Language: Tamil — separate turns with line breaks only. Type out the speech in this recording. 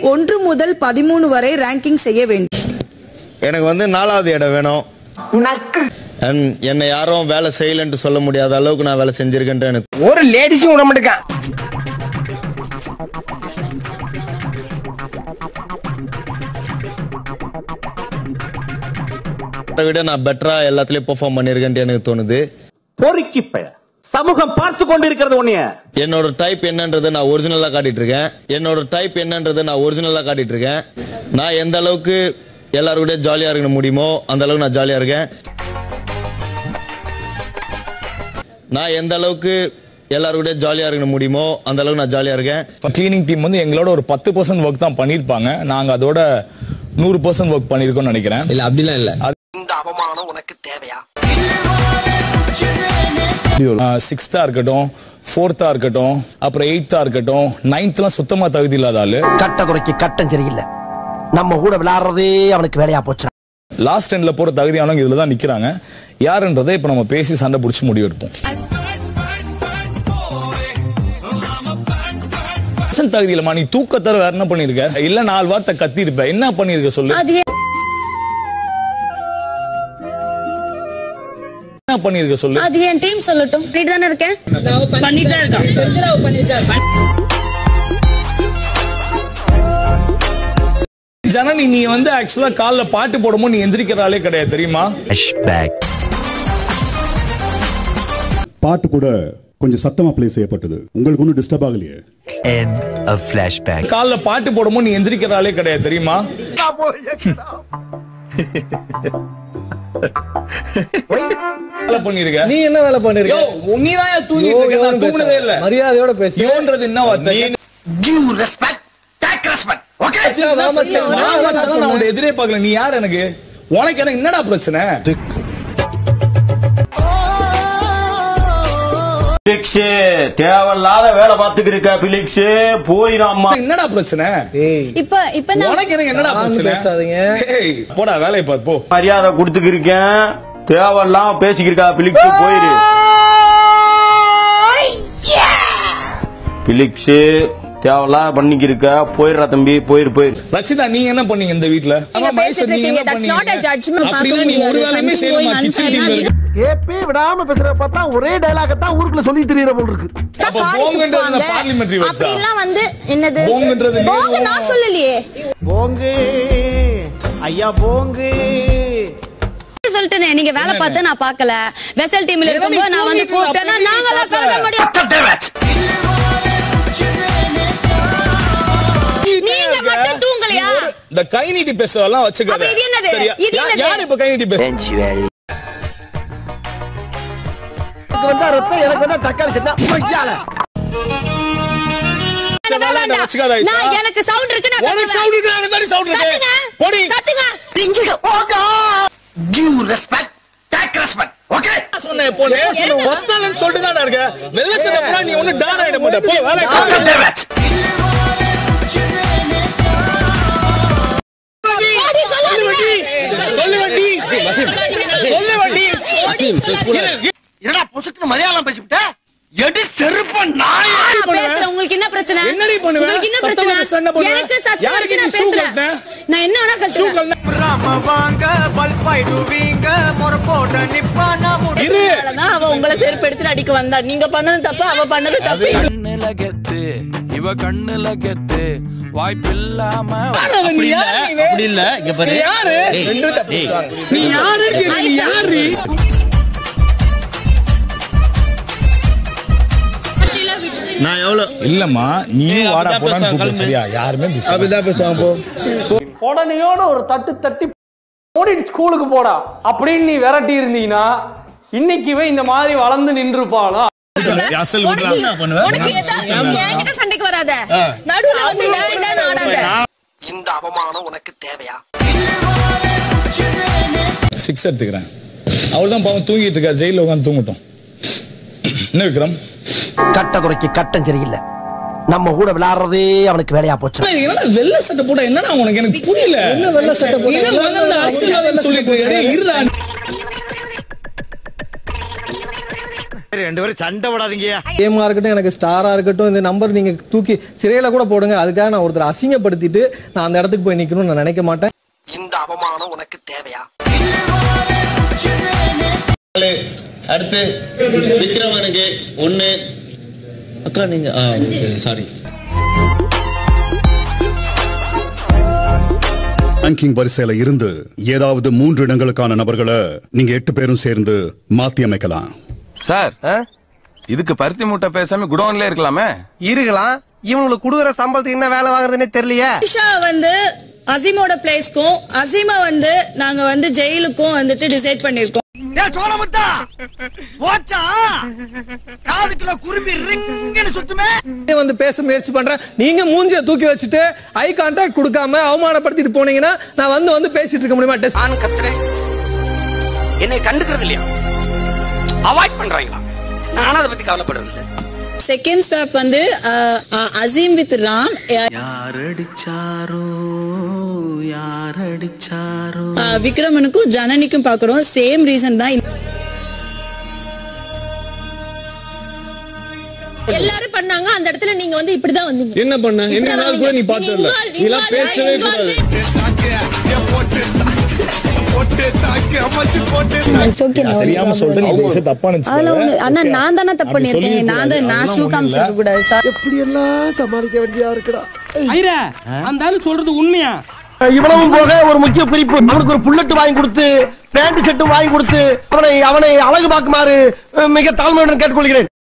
ஒன்று முதல் பதிமூணு வரை ரேங்கிங் செய்ய வேண்டும்
எனக்கு வந்து நாலாவது இடம் வேணும் And என்னை யாரும் வேலை செய்யலன்ட்டு சொல்ல முடியாத அளவுக்கு நான் வேலை செஞ்சிருக்கேன்ட்டு எனக்கு
ஒரு லேடிஸும் விட மாட்டேங்கான்
அதை விட நான் பெட்டரா எல்லாத்துலயும் பெர்ஃபார்ம் பண்ணியிருக்கேன்ட்டு எனக்கு தோணுது
பொறுக்கி பெய சமூகம் பார்த்து கொண்டிருக்கிறது உன்னைய
என்னோட டைப் என்னன்றதை நான் ஒரிஜினலா காட்டிட்டு இருக்கேன் என்னோட டைப் என்னன்றதை நான் ஒரிஜினலா காட்டிட்டு இருக்கேன் நான் எந்த அளவுக்கு எல்லாரும் கூட ஜாலியா இருக்க முடியுமோ அந்த அளவுக்கு நான் ஜாலியா இருக்கேன் நான் எந்த அளவுக்கு எல்லாரும் கூட ஜாலியா இருக்க முடியுமோ அந்த அளவுக்கு நான் ஜாலியா இருக்கேன்
கிளீனிங் டீம் வந்து எங்களோட ஒரு பத்து பர்சன்ட் ஒர்க் தான் பண்ணியிருப்பாங்க நாங்க அதோட நூறு பர்சன்ட் ஒர்க் பண்ணியிருக்கோம்னு நினைக்கிறேன்
இல்ல அப்படிலாம் இல்ல
இந்த அவமானம் உனக்கு தேவையா
சிக்ஸ்த்தா இருக்கட்டும் ஃபோர்த்தா இருக்கட்டும் அப்புறம் எயித்தா இருக்கட்டும் நைன்த்லாம் சுத்தமா தகுதி இல்லாத ஆளு
கட்ட குறைக்கு கட்டம் சரியில்லை நம்ம கூட விளையாடுறதே அவனுக்கு வேலையா போச்சு
லாஸ்ட் எண்ட்ல போற தகுதியானவங்க இதுல தான் நிக்கிறாங்க யாருன்றதை இப்ப நம்ம பேசி சண்டை பிடிச்சி முடிவு எடுப்போம் percent தகுதி இல்லம்மா நீ தூக்கத்தர வேற என்ன பண்ணிருக்க இல்ல நாலு வார்த்தை கத்தி இருப்ப என்ன பண்ணிருக்க சொல்லு
அது ஏன்
என்ன பண்ணிருக்க சொல்லு
அது என் டீம் சொல்லட்டும் பண்ணிட்டு தானே இருக்கேன் பண்ணிட்டு தான் இருக்கேன்
ஜனனி நீ வந்து ஆக்சுவலா கால்ல பாட்டு போடும்போது நீ எந்திரிக்கிறாளே கிடையாது தெரியுமா
பாட்டு கூட கொஞ்சம் சத்தமா ப்ளே செய்யப்பட்டது உங்களுக்கு ஒன்றும் டிஸ்டர்ப் ஆகலையே
கால்ல பாட்டு போடும்போது நீ எந்திரிக்கிறாளே கிடையாது தெரியுமா வேலை பண்ணிருக்க
நீ என்ன வேலை பண்ணிருக்க
யோ, நீ தான் தூங்கிட்டு இருக்க நான் தூங்குனதே இல்ல
மரியாதையோட பேசு
யோன்றது என்ன வார்த்தை
give respect take respect okay
மச்சான், நான் மச்சான், நான் மச்சான், நான் உன்னை எதிரே பார்க்கல நீ யார் எனக்கு உனக்கு எனக்கு என்னடா பிரச்சனை
பிலிக்ஸ் தேவையில்லாத வேலை பார்த்துக்கு இருக்க பிலிக்ஸ் போயிடாமா
என்னடா பிரச்சனை
ஏய்
இப்ப இப்ப நான்
உனக்கு எனக்கு என்னடா
நான்
பிரச்சனை
பேசாதீங்க.
ஏய், போடா வேலையை பாரு போ
மரியாதை கொடுத்துக்கு இருக்கேன் தேவையில்லாம பேசிக்கிருக்கா பிலிக்ஸ் போயிரு பிலிக்ஸ் தேவையில்லாம பண்ணிக்கிருக்க போயிடுறா தம்பி போயிரு போயிரு
ரச்சிதா நீங்க என்ன பண்ணீங்க இந்த வீட்ல ஆமா, மகேஷ்,
பேசிட்டு
நீங்க என்ன
இருக்கீங்க. That's not a
பண்ணீங்க?
judgment.
அப்படின்னா
பார்க்க
நீ ஒரு
முடியாது.
வேலையுமே
Something
செய்யணுமா
going
கிச்சன்
unfair.
டீம்ல இருக்கு
கேப்பே விடாம பேசுற பார்த்தா ஒரே டயலாக தான் ஊருக்குள்ள சொல்லி தெரியற போல் இருக்கு
அப்ப
காரி
போங்கன்றது என்ன
துப்புவாங்க.
parliamentary words ஆ?
அப்படிலாம் வந்து என்னது
போங்கன்றது நீ-
போங்க நான் சொல்லலையே
போங்கு ஐயா போங்கு
சொல்லிட்டேனே நீங்க வேலை பார்த்து நான் பார்க்கல வெசல் டீம்ல
ஏன்னா நீ
இருக்கும்போது நான் வந்து
தூங்கிட்டு
கூப்பிட்டேன்னா
அப்படி
நாங்களாம்
பார்க்கல.
கலக்க முடியும் நீங்க மட்டும் தூங்கலையா
இந்த கை நீட்டி பேசலாம் வச்சுக்காத
அப்ப இது என்னது?
சரியா
இது
யா-
என்னது?
யார் இப்ப கை நீட்டி பேச
எனக்கு வந்தா ரத்தம் எனக்கு வந்தா தக்காளி சட்னா மையால
வேலை
வேலை
வேண்டாம்.
வச்சுக்காத, ஐசா.
நான் எனக்கு சவுண்ட் இருக்கு நான்
உனக்கு
கத்துவேன்.
sound இருக்கு, எனக்கு தானே sound இருக்கு.
கத்துங்க.
போடி.
கத்துங்க
give respect take respect okay
சொன்னேன் இப்போ ஃபர்ஸ்ட் நாள் சொல்லிட்டு தானே இருக்க வெள்ள சட்டை போனா நீ ஒண்ணு டான் ஆயிட மாட்ட போ வேலை
போடி, சொல்லாதீங்க.
சொல்லு வண்டி சொல்லு வண்டி
என்னடா பொசுக்குன்னு மலையாளம் பேசிவிட்ட எடி செருப்ப நாய்
நான் பேசுறேன். உங்களுக்கு என்ன பிரச்சனை
என்னடி பண்ணுவ?
உங்களுக்கு என்ன
சத்தமா
பிரச்சனை
பேச என்ன பண்ணுவ?
எனக்கு சத்தம்
யாருக்கு
இருக்கு நான்
நீ shoe
பேசுறேன்
கழட்டின?
நான் என்ன வேணா கழட்டுவேன்
ராம வாங்க பல்பாயிடுவீங்க முறப்போட்ட நிப்பானா
இரு
அவ உங்களை செருப்பு எடுத்துட்டு அடிக்க வந்தா நீங்க பண்ணது தப்பு அவ பண்ணது தப்பு
கண்ணுல கெத்து இவ கண்ணுல கெத்து வாய்ப்பில்லாம
அவன் நீ யாரு நீ?
அப்படி இல்ல இங்க பாரு
நீ யாரு ரெண்டும் தப்பு. நீ யாரு நீ யாரு
நான் எவ்வளவு
இல்லம்மா நீ வாடா போடான்னு கூப்பிடு சரியா யாருமே பேச
அப்படிதான் பேசுவான் போ
உடனேயோட ஒரு தட்டு தட்டி ஓடிட்டு ஸ்கூலுக்கு போடா அப்படின்னு நீ விரட்டி இருந்தீங்கன்னா இன்னைக்குவே இந்த மாதிரி வளர்ந்து நின்றுப்பானா
அசல்
உனக்கு
விடுறான்
உனக்கு எதா- என்கிட்ட சண்டைக்கு வராத நடுவுல வந்து டேன் டேன் ஆடாத
இந்த அவமானம் உனக்கு தேவையா
சிக்ஸ் எடுத்துக்கிறேன் அவள் தான் பாவம் தூங்கிட்டு இருக்கா ஜெயில உட்காந்து தூங்கட்டும் என்ன விக்ரம்
கட்ட குறைக்கு கட்டம் சரியில்லை நம்ம கூட விளையாடுறதே அவனுக்கு வேலையா போச்சு
இது என்னடா வெள்ளை சட்டை போட்டா என்னடா உனக்கு எனக்கு புரியல
என்ன வெள்ளை சட்டை போட்டா?
நீ தான்
எல்லாரும்
மகன்ல அரசியல்வாதின்னு சொல்லிட்டு இருக்க. டேய், இருடா
ரெண்டு பேரும் சண்டை விடாதீங்க
கேமா இருக்கட்டும் எனக்கு ஸ்டாரா இருக்கட்டும் இந்த நம்பர் நீங்க தூக்கி சிறையில கூட போடுங்க அதுக்காக நான் ஒருத்தர் அசிங்கப்படுத்திட்டு நான் அந்த இடத்துக்கு போய் நிக்கணும்னு நான் நினைக்க மாட்டேன்
இந்த அவமானம் உனக்கு தேவையா
நாலு. அடுத்து விக்ரமனுக்கு ஒண்ணு அக்கா நீங்க சாரி
ரேங்கிங் வரிசையில இருந்து ஏதாவது மூன்று இடங்களுக்கான நபர்களை நீங்க எட்டு பேரும் சேர்ந்து மாத்தி அமைக்கலாம்
சார் இதுக்கு பருத்தி மூட்டை பேசாம குடோன்ல இருக்கலாமே
இருக்கலாம் இவங்களுக்கு கொடுக்குற சம்பளத்துக்கு என்ன வேலை வாங்குறதுன்னே தெரியலையே
ஈஷா வந்து அசீமோட பிளேஸ்க்கும் அசீமா வந்து நாங்க வந்து ஜெயிலுக்கும் வந்துட்டு டிசைட் பண்ணிருக்கோம்
சோழமுத்தா போச்சா காதுக்குள்ள குரும்பி ரிங்குன்னு சுத்துமே
வந்து பேச முயற்சி பண்றேன் நீங்க மூஞ்சிய தூக்கி வச்சுட்டு ஐ கான்டாக்ட் கொடுக்காம அவமானப்படுத்திட்டு போனீங்கன்னா நான் வந்து வந்து பேசிட்டு இருக்க முடியுமா டெஸ்ட்
நான் கத்துறேன் என்னை கண்டுக்கிறது இல்லையா அவாய்ட் பண்றாங்களா நானும் அதை பத்தி கவலைப்படுறது இல்லை
செகண்ட் ஸ்டாப் வந்து அஹ், அஹ், அசீம் வித் ராம் அஹ், விக்ரமனுக்கும் ஜனனிக்கும் பாக்குறோம் சேம் ரீசன் தான்
எல்லாரும் பண்ணாங்க அந்த இடத்துல நீங்க வந்து இப்படிதான் வந்தீங்க
என்ன பண்ண என்ன நாள் கூட நீ பார்த்து வரல இதெல்லாம் பேசவே கூடாது
நான் தெரியாம சொல்லிட்டு நீ இந்த விஷயம் தப்பா
அதுல ஒண்ணு
நினைச்சுக்கல
அண்ணா நான் தானே தப்பு
அப்படி
பண்ணிருக்கேன் நான் தான் நான் ஷூ
சொல்லிருக்கூடாது.
காமிச்சிருக்க கூடாது சார்
எப்படி எல்லாம் சமாளிக்க வேண்டியதா இருக்குடா
ஐரா அந்த ஆளு சொல்றது உண்மையா
இவ்வளவும் போக ஒரு முக்கிய குறிப்பு அவனுக்கு ஒரு புல்லட் வாங்கி கொடுத்து பேண்ட் செட்டும் வாங்கி கொடுத்து அவனை அவனை அழகு பார்க்குமாறு மிக தாழ்மையுடன் கேட்டுக்கொள்கிறேன்